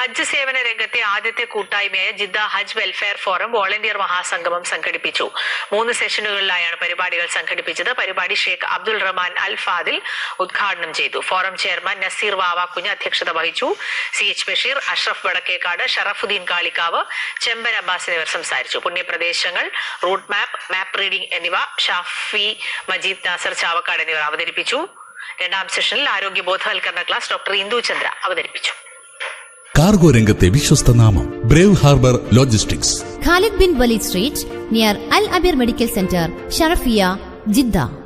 ഹജ്ജ് സേവന രംഗത്തെ ആദ്യത്തെ കൂട്ടായ്മയായ Jeddah Hajj welfare forum volunteer മഹാസംഗമം സംഘടിപ്പിച്ചു മൂന്ന് സെഷനുകളിലായാണ് പരിപാടികൾ സംഘടിപ്പിച്ചത് പരിപാടി ഷേഖ് അബ്ദുൾ റഹ്മാൻ അൽ ഫാദിൽ ഉദ്ഘാടനം ചെയ്തു ഫോറം ചെയർമാൻ നസീർ വാവാക്കുഞ്ഞ് അധ്യക്ഷത വഹിച്ചു സി എച്ച് ബഷീർ അഷ്റഫ് വടക്കേക്കാട് ഷറഫുദ്ദീൻ കാളിക്കാവ് ചെമ്പൻ അബ്ബാസ് എന്നിവർ സംസാരിച്ചു പുണ്യപ്രദേശങ്ങൾ റൂട്ട് മാപ്പ് മാപ്പ് റീഡിംഗ് എന്നിവ ഷാഫി മജീദ് നാസർ ചാവക്കാട് എന്നിവർ അവതരിപ്പിച്ചു രണ്ടാം സെഷനിൽ ആരോഗ്യ ബോധവൽക്കരണ ക്ലാസ് ഡോക്ടർ ഇന്ദു ചന്ദ്ര അവതരിപ്പിച്ചു കാർഗോ രംഗത്തെ വിശ്വസ്ത നാമം brave harbour logistics Khalid bin Waleed street near al Abeer medical centre Sharafiya Jeddah